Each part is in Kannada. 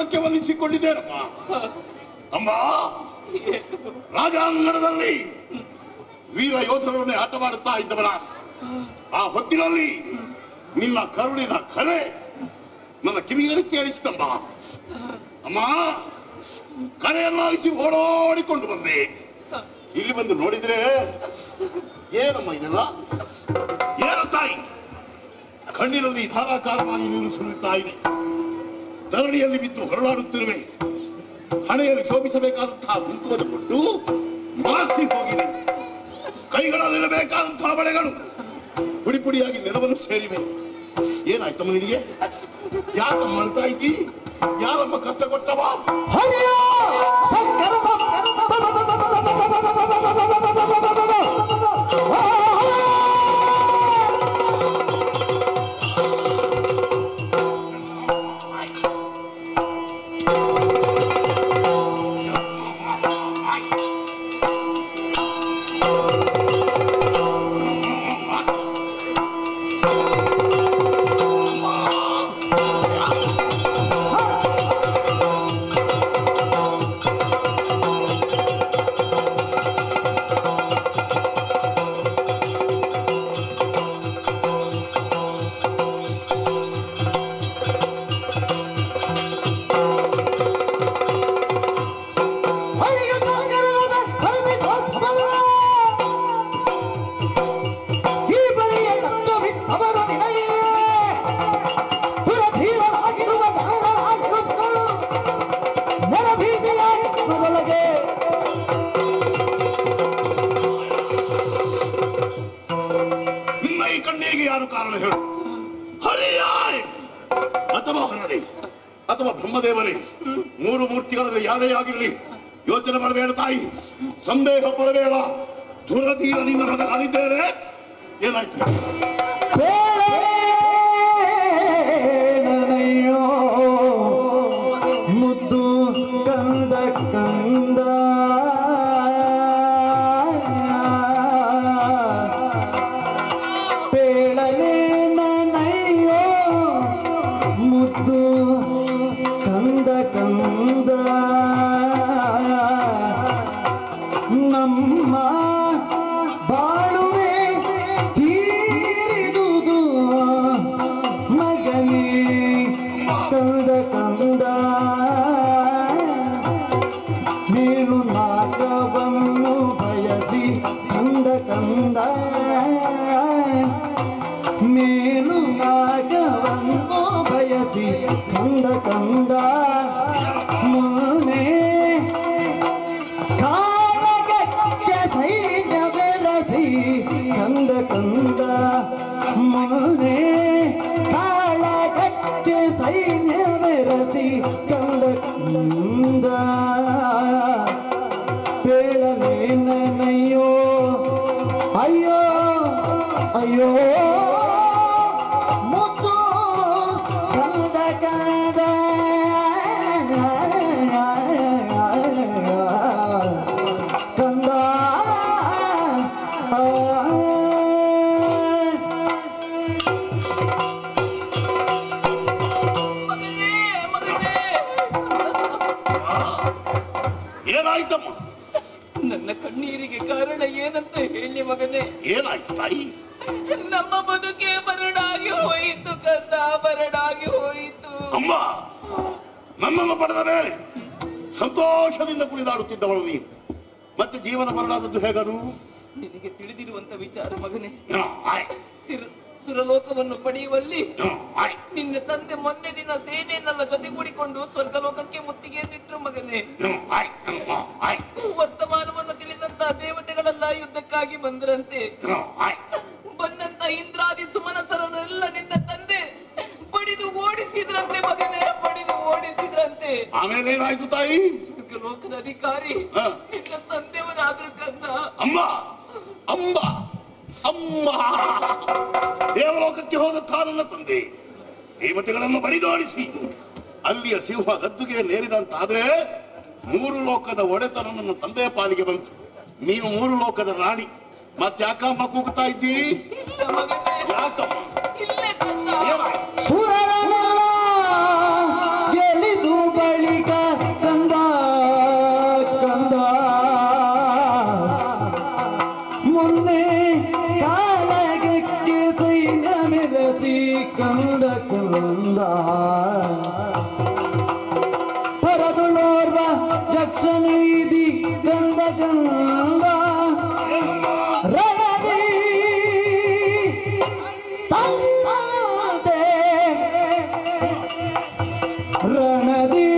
ಪಾದಕ್ಕೆ ವಂದಿಸಿಕೊಂಡಿದ್ದೇನಮ್ಮ ಅಮ್ಮ ರಾಜಾಂಗಣದಲ್ಲಿ ವೀರ ಯೋಧರೊಡನೆ ಆಟವಾಡುತ್ತಾ ಇದ್ದವನ ಆ ಹೊತ್ತಿನಲ್ಲಿ ನಿನ್ನ ಕರುಳಿನ ಕರೆ ನನ್ನ ಕಿವಿಯಲ್ಲಿ ಕೇಳಿಸಿತಮ್ಮ ಅಮ್ಮ ಕರೆಯನ್ನಾಲಿಸಿ ಓಡೋಡಿಕೊಂಡು ಬಂದೆ ಇಲ್ಲಿ ಬಂದು ನೋಡಿದ್ರೆ ಏನಮ್ಮ ಇದೆಲ್ಲ ಏನು ತಾಯಿ ಕಣ್ಣಿನಲ್ಲಿ ಧಾರಾಕಾರವಾಗಿ ನೀರು ಸುರಿಯುತ್ತಾ ಇದೆ ಧರಣಿಯಲ್ಲಿ ಬಿದ್ದು ಹೊರಳಾಡುತ್ತಿರುವೆ ಹಣೆಯಲ್ಲಿ ಶೋಭಿಸಬೇಕಾದಂತಹ ಕುಂಕುಮದ ಕೊಟ್ಟು ಮಾಸಿ ಹೋಗಿದೆ ಕೈಗಳಲ್ಲಿರಬೇಕಾದಂತಹ ಬಳೆಗಳು ಪುಡಿ ಪುಡಿಯಾಗಿ ನೆಲವನ್ನು ಸೇರಿವೆ ಏನಾಯ್ತಮ್ಮ ನಿನಗೆ ಯಾಕಮ್ಮ ಅಳ್ತಾ ಇದ್ದಿ ಯಾರಮ್ಮ ಕಷ್ಟ ಕೊಟ್ಟವ ಹರಿಯ ಶಂಕರ ಹರಿಯ ಶಂಕರನಾದ ಹರಿಮಿ ಗೋಪಾಲ. ಈ ಬರಿಯ ಕಟ್ಟವಿದ್ದವರು ನಿನಗೆ ದುರಧೀರನಾಗಿರುವ ದಾನರಾಗಿರುತ್ತ ನರಭೀತಿಯಾಗಿ ಮೊದಲಗೆ ನಿನ್ನ ಈ ಕಣ್ಣೀರಿಗೆ ಯಾರು ಕಾರಣ ಹೇಳು ಹರಿಯಾಯ್ ಅಥವಾ ಹರಡಿ ಅಥವಾ ಬ್ರಹ್ಮದೇವರೇ ಮೂರು ಮೂರ್ತಿಗಳಲ್ಲಿ ಯಾರೇ ಆಗಿರಲಿ ಯೋಚನೆ ಮಾಡಬೇಡ ತಾಯಿ ಸಂದೇಹ ಪಡಬೇಡ ದುರಧೀರ ನಿನ್ನ ಮಗ ನಾನಿದ್ದೇನೆ ಏನಾಯ್ತು ಬೇಳನಯ್ಯೋ ಮುದ್ದು ಕಂದ ಕಂದ ಬೇಳಲೆ ನನಯ್ಯೋ ಮುದ್ದು ಕಂದ ಕಂದ ನಮ್ಮ ಬಾಳುವೆ ತೀರಿದುದು ಮಗನೇ ಕಂದ ಕಂದ ಮೇಲು ನಾಗವನ್ನು ಬಯಸಿ ಕಂದ ಕಂದ ಮೇಲು ನಾಗವನ್ನು ಬಯಸಿ ಕಂದ ಕಂದ ಮುನ್ನೆ ಕಾಲಗಕ್ಕೆ ಸೈನ್ಯ ಬೆರಸಿ ಕಂದ ಕಂದ ಮೊನ್ನೆ ಕಾಲಗಕ್ಕೆ ಸೈನ್ಯ ಬೆರಸಿ ಕಂದ ಕಂದ ಬೇಳನೇನಯ್ಯೋ ಅಯ್ಯೋ ಅಯ್ಯೋ ಮುದ್ದು ಕಂದ ಕಂದ ಕಂದ ಮಗನೇ ಮಗನೇ ಏನಾಯ್ತಮ್ಮ ನನ್ನ ಕಣ್ಣೀರಿಗೆ ಕಾರಣ ಏನಂತ ಹೇಳಿ ಮಗನೇ ಏನಾಯ್ತು ತಾಯಿ ನಮ್ಮ ಬದುಕೆ ಬರಡಾಗಿ ಹೋಯಿತು ಕಂದ ಬರಡಾಗಿ ಹೋಯಿತು ಅಮ್ಮ ನನ್ನನ್ನು ಪಡೆದ ಮೇಲೆ ಸಂತೋಷದಿಂದ ಕುಣಿದಾಡುತ್ತಿದ್ದವಳು ನೀನು ಮತ್ತೆ ಜೀವನ ಬರಲಾದದ್ದು ಹೇಗರು ನಿನಗೆ ತಿಳಿದಿರುವಂತ ವಿಚಾರ ಮಗನೇ ಏನೋ, ಆಯ್, ಸಿರ್ ಸುರಲೋಕವನ್ನು ಪಡೆಯುವಲ್ಲಿ ಏನೋ, ಆಯ್. ನಿನ್ನ ತಂದೆ ಮೊನ್ನೆ ದಿನ ಸೇನೆಯನ್ನೆಲ್ಲ ಜೊತೆಗೂಡಿಕೊಂಡು ಸ್ವರ್ಗಲೋಕಕ್ಕೆ ಮುತ್ತಿಗೆಯನ್ನಿಟ್ರು ಮಗನೇ ಏನೋ, ಆಯ್, ಏನೋ, ಆಯ್, ವರ್ತಮಾನವನ್ನು ತಿಳಿದಂತ ದೇವತೆಗಳೆಲ್ಲ ಯುದ್ಧಕ್ಕಾಗಿ ಬಂದ್ರಂತೆ ಏನೋ, ಆಯ್. ಬಂದಂತ ಇಂದ್ರಾದಿ ಸುಮನಸರನ್ನೆಲ್ಲ ನಿನ್ನ ತಂದೆ ಬಡಿದು ಓಡಿಸಿದ್ರಂತೆ ಮಗನೇ ಬಡಿದು ಓಡಿಸಿದ್ರಂತೆ ಆಮೇಲೆ ಏನಾಯ್ತು ತಾಯಿ ಸ್ವರ್ಗ ಲೋಕದ ಅಧಿಕಾರಿ ಹ. ನಿನ್ನ ತಂದೆಯವರಾದ್ರು ಕಂದ ಅಮ್ಮ ಅಂಬ ಅಮ್ಮ ದೇವಲೋಕಕ್ಕೆ ಹೋದಂಥ ನನ್ನ ತಂದೆ ದೇವತೆಗಳನ್ನು ಬಡಿದೋಡಿಸಿ ಅಲ್ಲಿಯ ಸಿಂಹ ಗದ್ದುಗೆ ನೇರಿದಂತಾದ್ರೆ ಮೂರು ಲೋಕದ ಒಡೆತನ ನನ್ನ ತಂದೆಯ ಪಾಲಿಗೆ ಬಂತು ನೀನು ಮೂರು ಲೋಕದ ರಾಣಿ ಮತ್ತ್ಯಾಕಮ್ಮ ಕೂಗ್ತಾ ಇದ್ದಿ ಇಲ್ಲ ಮಗನೇ ಯಾಕಮ್ಮ ಇಲ್ಲೇ ಕಂದ ಏನಾಯ್ತು ಸುರರನೆಲ್ಲ ಗೆಲಿದು ಬಳಿ ಮೊನ್ನೆ ಕಾಲಗಕ್ಕೆ ಸೈನ್ಯ ಮೆರಸಿ ಕಂದ ಕಂದ ಪರದುಳೋರ್ವ ಯಕ್ಷನ ಇದಿ ಕಂದ ಕಂದ ರಣದಿ ತಂದೆ ರಣದಿ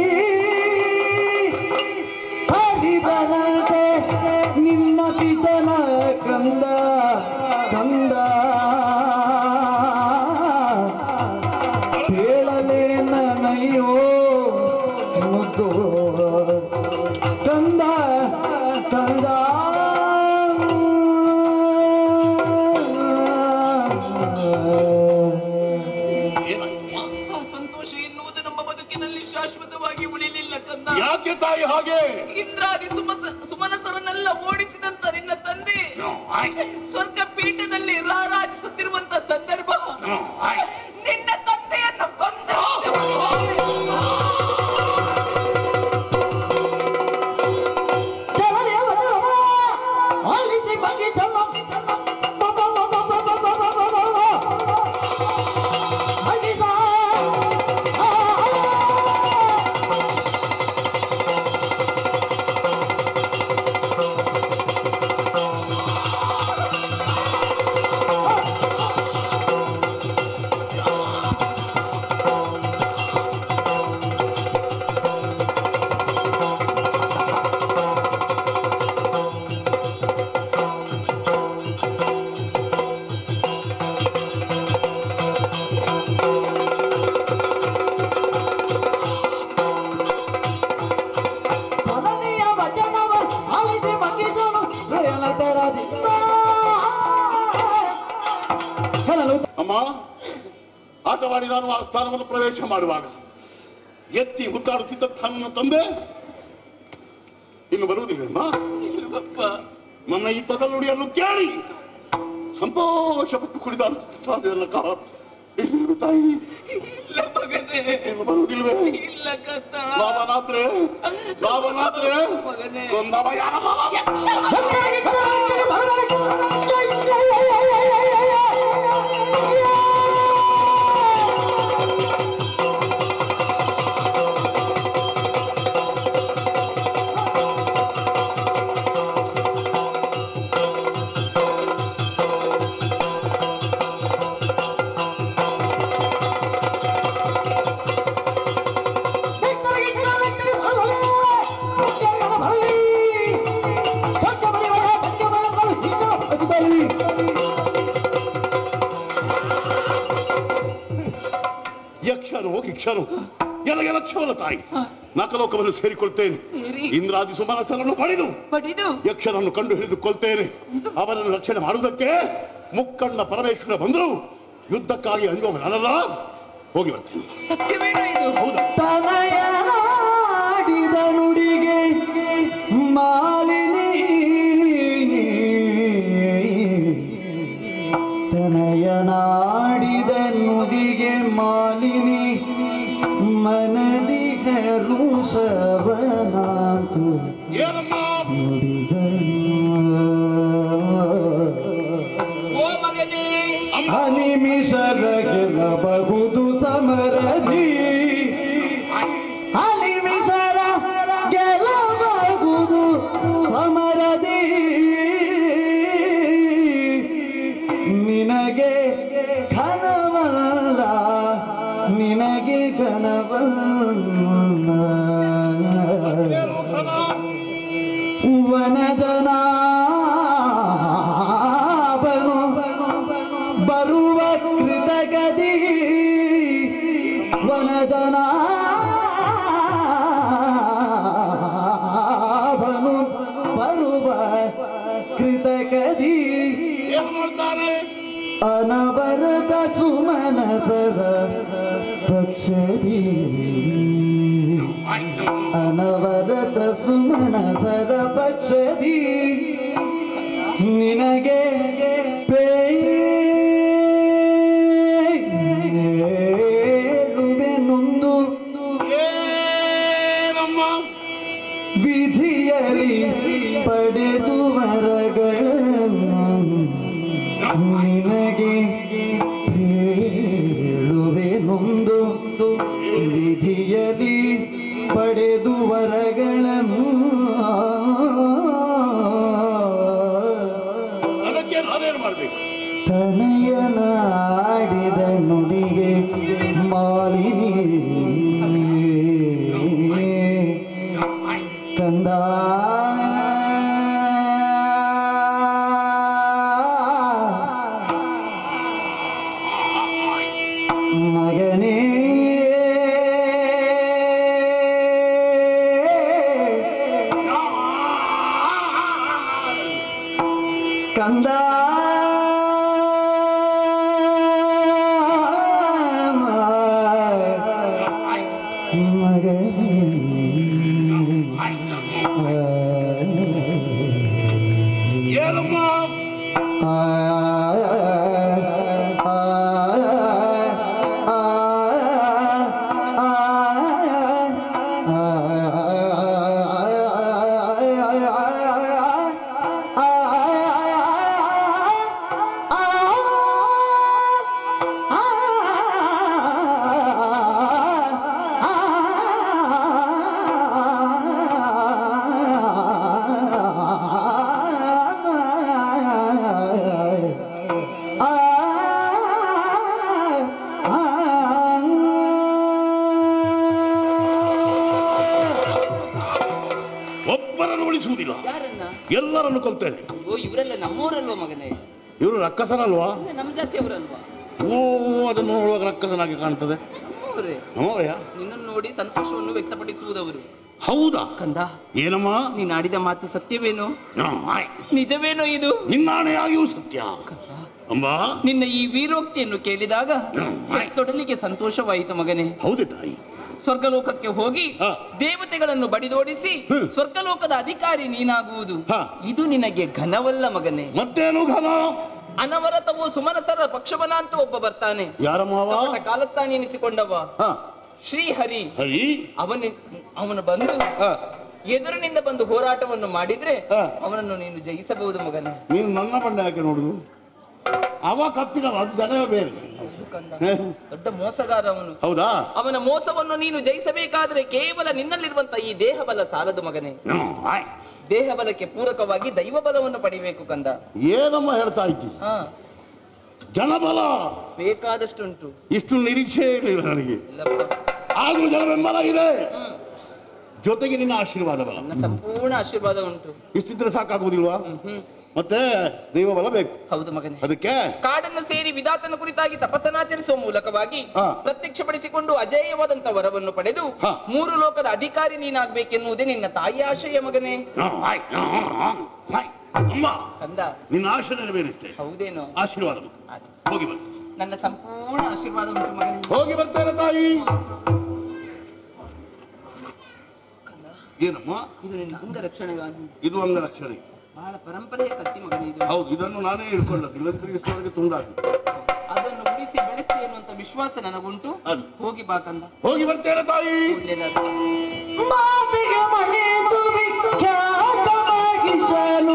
ಹರಿದನಂತೆ ನಿನ್ನ ಪಿತನ ಕಂದ ಕಂದ ಹೇಳಲೇ ನನಯ್ಯೋ ಮುದ್ದು ಕಂದ ಕಂದ ಏನಾಯ್ತು ಆ ಸಂತೋಷ ಎನ್ನುವುದು ನಮ್ಮ ಬದುಕಿನಲ್ಲಿ ಶಾಶ್ವತವಾಗಿ ಉಳಿಲಿಲ್ಲ ಕಂದ ಯಾಕೆ ತಾಯಿ ಹಾಗೆ ಇಂದ್ರಾದಿ ಸುಮಸ ಸುಮನಸರನ್ನೆಲ್ಲ ಓಡಿಸಿದಂತ ನಿನ್ನ ತಂದೆ No, I- ಸ್ವರ್ಗ ಪೀಠದಲ್ಲಿ ರಾರಾಜಿಸುತ್ತಿರುವಂತ ಸಂದರ್ಭ no, I- ನಿನ್ನ ತಂದೆಯನ್ನು ಬಂದ ಜನನಿಯ ವಚನವ ಆಲಿಸಿ ಬಗೆ ಚನ್ನ ಬಬ ಬಬ ಬಬ ಬಬ ಬಬ ಬಬ. ಮಗಿಸ. ಆ, ಆ. ಜನನಿಯ ವಚನವ ಆಲಿಸಿ ಬಗ್ಗಿಸಲು ಪ್ರಯಾಣ ತೆರದಿಂದ ಹೇಳಲು ಅಮ್ಮ ಆಟವಾಡಿ ನಾನು ಆ ಸ್ಥಾನವನ್ನು ಪ್ರವೇಶ ಮಾಡುವಾಗ ಎತ್ತಿ ಮುದ್ದಾಡುತ್ತಿದ್ದ ನನ್ನ ತಂದೆ ಇನ್ನು ಬರುವುದಿಲ್ಲಮ್ಮ ಇಲ್ವಪ್ಪ ನನ್ನ ಈ ತೊದಲುಡಿಯನ್ನು ಕೇಳಿ ಸಂತೋಷಪಟ್ಟು ಕುಡಿದಾಡುತ್ತಿದ್ದಾನೆಲ್ಲ ಕಾ ಇನ್ನು ತಾಯಿ ಇಲ್ಲ ಮಗನೇ ಇನ್ನು ಬರುವುದಿಲ್ವೇ ಇಲ್ಲ ಕತ್ತ ಲಾಭನಾತ್ರೆ ಲಾಭನಾತ್ರೆ ಮಗನೇ ಕೊಂದವ ಯಾರಮ್ಮ ಯಕ್ಷನು ಕಿಕ್ಷನು ಎಲ್ಲ ಲಕ್ಷ್ಮಣ ತಾಯಿ ನಕಲೋಕವನ್ನು ಸೇರಿಕೊಳ್ತೇನೆ ಸೇರಿ ಇಂದ್ರಾದಿ ಸುಮನಸರನ್ನು ಪಡೆದು ಪಡೆದು ಯಕ್ಷನನ್ನು ಕಂಡು ಹಿಡಿದುಕೊಳ್ತೇನೆ ಅವರನ್ನು ರಕ್ಷಣೆ ಮಾಡುವುದಕ್ಕೆ ಮುಕ್ಕಣ್ಣ ಪರಮೇಶ್ವರ ಬಂದರು ಯುದ್ಧಕ್ಕಾಗಿ ಅಂಜುವ ನಾನಲ್ಲ ಹೋಗಿ ಬರ್ತೇನೆ ಸತ್ಯವೇನೋ ಇದು ಹೌದಾ ತನಯನಾಡಿದ ನುಡಿಗೆ ಮಾಲಿನಿ ತನಯನಾಡಿದ ನುಡಿಗೆ ಮಾಲಿನಿ ಮನದಿ ಹರುಷವನಾತು ಏನಮ್ಮ ನುಡಿದನು ಓ ಮಗನೇ ಅನಿಮಿಷರ ಗೆಲ್ಲಬಹುದು ಸಮರದಿ ಅನಿಮಿಷರ ಗೆಲ್ಲಬಹುದು ಸಮರದಿ ನಿನಗೆ ಘನವಲ್ಲ ನಿನಗೆ ಘನವಲ್ಲ ವನಜನಾಭನು ಬರುವ ಕೃತಗದಿ ವನಜನಾಭನು ಬರುವ ಕೃತಗದಿ ಏನ್ ಮಾಡ್ತಾನೆ ಅನವರತ ಸುಮನಸರ ಪಕ್ಷದಿ ಅನವರತ ಸುಮನಸರ ಪಕ್ಷದಿ ನಿನಗೆ ಪೇಳುವೆ ನೊಂದು ಏನಮ್ಮ ವಿಧಿಯಲಿ ಪಡೆದು ವರಗಳನ್ನು ಅದೇನು ಅದೇನು ಮಾಡ್ಬೇಕು ತನಯನಾಡಿದ ನುಡಿಗೆ ಮಾಲಿನಿ ಕಂದ ಮಗನೇ ಕಂದ ಮಗನೇ ಏನಮ್ಮ ಆ ಆ ಒಬ್ಬರನ್ನು ಉಳಿಸುವುದಿಲ್ಲ ಯಾರನ್ನ ಎಲ್ಲರನ್ನು ಕೊಲ್ತೇನೆ ಓ ಇವರೆಲ್ಲ ನಮ್ಮವರಲ್ವಾ ಮಗನೇ ಇವರು ರಕ್ಕಸನಲ್ವಾ ಅಂದ್ರೆ ನಮ್ಮ ಜಾತಿಯವರಲ್ವಾ ಓ ಅದನ್ನು ನೋಡುವಾಗ ರಕ್ಕಸನಾಗಿ ಕಾಣ್ತದೆ ಅವರೇ ನಮ್ಮವಯ್ಯ ನಿನ್ನನ್ನು ನೋಡಿ ಸಂತೋಷವನ್ನು ವ್ಯಕ್ತಪಡಿಸುವುದವರು ಹೌದಾ ಕಂದ ಏನಮ್ಮ ನೀನಾಡಿದ ಮಾತು ಸತ್ಯವೇನೋ ನಾ, ಆಯ್. ನಿಜವೇನೋ ಇದು ನಿನ್ನಾಣೆಯಾಗಿಯೂ ಸತ್ಯ ಅಮ್ಮ ನಿನ್ನ ಈ ವೀರೋಕ್ತಿಯನ್ನು ಕೇಳಿದಾಗ ತೊಡಲಿಗೆ ಸಂತೋಷವಾಯಿತು ಮಗನೇ ಹೌದೇ ತಾಯಿ ಸ್ವರ್ಗಲೋಕಕ್ಕೆ ಹೋಗಿ ಹಾ. ದೇವತೆಗಳನ್ನು ಬಡಿದೋಡಿಸಿ ಹ್ಮ್. ಸ್ವರ್ಗಲೋಕದ ಅಧಿಕಾರಿ ನೀನಾಗುವುದು ಹಾ. ಇದು ನಿನಗೆ ಘನವಲ್ಲ ಮಗನೇ ಮತ್ತೇನು ಘನ ಅನವರತವು ಸುಮನಸರ ಪಕ್ಷವನ ಅಂತ ಒಬ್ಬ ಬರ್ತಾನೆ ಯಾರಮ್ಮವ ಕಪಟ ಕಾಲಸ್ಥಾನಿ ಎನಿಸಿಕೊಂಡವ ಹ ಶ್ರೀಹರಿ ಹರಿ ಅವನ ಅವನು ಬಂದು ಹ. ಎದುರಿನಿಂದ ಬಂದು ಹೋರಾಟವನ್ನು ಮಾಡಿದ್ರೆ ಹಾ. ಅವನನ್ನು ನೀನು ಜಯಿಸಬಹುದು ಮಗನೇ ನೀನು ನನ್ನ ಬಂಡ ಯಾಕೆ ನೋಡುದು ಅವ ಕಪ್ಪಿನವ ಅದು ಜನವೇ ಬೇರೆ ಹೌದು ಕಂದ. ಹ. ದೊಡ್ಡ ಮೋಸಗಾರ ಅವನು ಹೌದಾ ಅವನ ಮೋಸವನ್ನು ನೀನು ಜಯಿಸಬೇಕಾದ್ರೆ ಕೇವಲ ನಿನ್ನಲ್ಲಿರುವಂತ ಈ ದೇಹ ಬಲ ಸಾಲದು ಮಗನೇ ಹ್ಮ್, ಆಯ್. ದೇಹ ಬಲಕ್ಕೆ ಪೂರಕವಾಗಿ ದೈವ ಬಲವನ್ನು ಪಡಿಬೇಕು ಕಂದ ಏನಮ್ಮ ಹೇಳ್ತಾ ಇದ್ದಿ ಹಾ ಜನಬಲ ಬೇಕಾದಷ್ಟುಂಟು ಇಷ್ಟು ನಿರೀಕ್ಷೆ ಇರಲಿಲ್ಲ ನನಗೆ ಇಲ್ಲಪ್ಪ ಆದ್ರೂ ಜನ ಬೆಂಬಲ ಇದೆ ಹ್ಮ್. ಜೊತೆಗೆ ನಿನ್ನ ಆಶೀರ್ವಾದ ಬಲ ನನ್ನ ಸಂಪೂರ್ಣ ಆಶೀರ್ವಾದ ಉಂಟು ಇಷ್ಟಿದ್ರೆ ಸಾಕಾಗುವುದಿಲ್ವಾ ಹ್ಮ್ ಹ್ಮ್ ಮತ್ತೆ ದೈವ ಬಲ ಬೇಕು ಹೌದು ಮಗನೇ ಅದಕ್ಕೆ ಕಾಡನ್ನು ಸೇರಿ ವಿಧಾತನ ಕುರಿತಾಗಿ ತಪಸ್ಸನಾಚರಿಸುವ ಮೂಲಕವಾಗಿ ಹಾ. ಪ್ರತ್ಯಕ್ಷಪಡಿಸಿಕೊಂಡು ಅಜೇಯವಾದಂತ ವರವನ್ನು ಪಡೆದು ಹಾ. ಮೂರು ಲೋಕದ ಅಧಿಕಾರಿ ನೀನಾಗ್ಬೇಕೆನ್ನುವುದೇ ನಿನ್ನ ತಾಯಿ ಆಶಯ ಮಗನೇ ಹ್ಮ್, ಆಯ್. ಹ್ಮ್, ಹ್ಮ್, ಹ್ಮ್, ಆಯ್. ಅಮ್ಮ ಕಂದ ನಿನ್ನ ಆಶೆ ನೆರವೇರಿಸ್ತೇನೆ ಹೌದೇನೋ ಆಶೀರ್ವಾದ ಮಾಡು. ಆಯ್ತು. ಹೋಗಿ ಬರ್ತೇನೆ ನನ್ನ ಸಂಪೂರ್ಣ ಆಶೀರ್ವಾದ ಉಂಟು ಮಗನೇ ಹೋಗಿ ಬರ್ತೇನೆ ತಾಯಿ ಏನಮ್ಮ ಇದು ನಿನ್ನ ಅಂಗರಕ್ಷಣೆಗಾಗಿ ಇದು ಅಂಗರಕ್ಷಣೆ ಬಹಳ ಪರಂಪರೆಯ ಕತ್ತಿ ಮಗನೇ ಇದು ಹೌದು ಇದನ್ನು ನಾನೇ ಇಟ್ಕೊಂಡದ್ದು ಇಲ್ಲದಿದ್ರೆ ಇಷ್ಟವರೆಗೆ ತುಂಡಾಗಿ ಅದನ್ನು ಉಳಿಸಿ ಬೆಳೆಸ್ತೆ ಎನ್ನುವಂತ ವಿಶ್ವಾಸ ನನಗುಂಟು ಅದು ಹೋಗಿ ಬಾ ಕಂದ ಹೋಗಿ ಬರ್ತೇನೆ ತಾಯಿ ಒಳ್ಳೆಯದಾಗಲಿ ಮಾತಿಗೆ ಮಣಿದು ವಿಖ್ಯಾತವಾಗಿಸಲು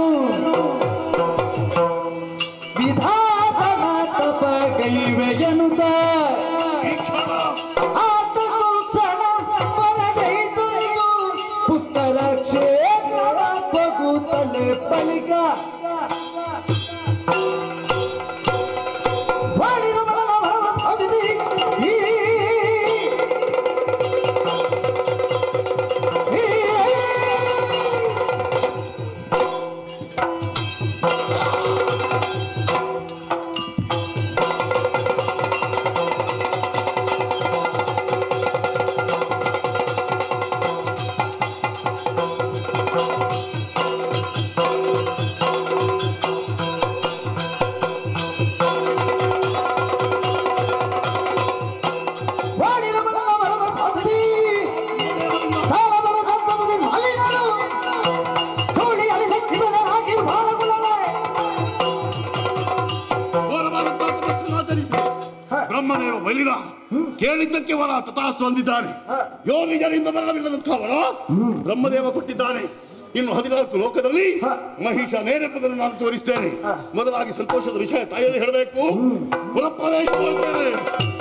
ವಿಧಾತನ ತಪ ಕೈವೆಯನುತ ಈ ಕ್ಷಣ ಆತನು ಕ್ಷಣ ಹೊರಗೈದು ಪುಷ್ಕರ ಕ್ಷೇತ್ರ ಬಗುತ್ತಲೆ ಬಳಿಕ ವಾಣಿನ ಮನನ ಭರವ ಸಾಧಿಸಿ ಈ ವಾಣಿನ ಮನನ ಭರವ ಸಾಧಿಸಿ ಕಾಲಬಲ ಸಂತತದಿ ನಾಲಿನರು ಚೂಳಿಯಲ್ಲಿ ಲಕ್ಷ್ಮಣರಾಗಿ ಬಾಳಗುಲವೇ ಘೋರವಾದಂತ ತಪಸ್ಸನ್ನು ಆಚರಿಸಿ ಬ್ರಹ್ಮದೇವ ಬಲಿದ ಕೇಳಿದ್ದಕ್ಕೆ ವರ ತಥಾಸ್ತು ಅಂದಿದ್ದಾನೆ ಯೋ ನಿಜರಿಂದ ಬರವಿಲ್ಲದಂತಹ ವರ ಬ್ರಹ್ಮದೇವ ಕೊಟ್ಟಿದ್ದಾನೆ ಇನ್ನು ಹದಿನಾಲ್ಕು ಲೋಕದಲ್ಲಿ ಮಹಿಷ ನೇರಪದನ್ನು ನಾನು ತೋರಿಸ್ತೇನೆ ಮೊದಲಾಗಿ ಸಂತೋಷದ ವಿಷಯ ತಾಯಿಯಲ್ಲಿ ಹೇಳಬೇಕು ಪುರಪ್ರವೇಶ ಮಾಡ್ತೇನೆ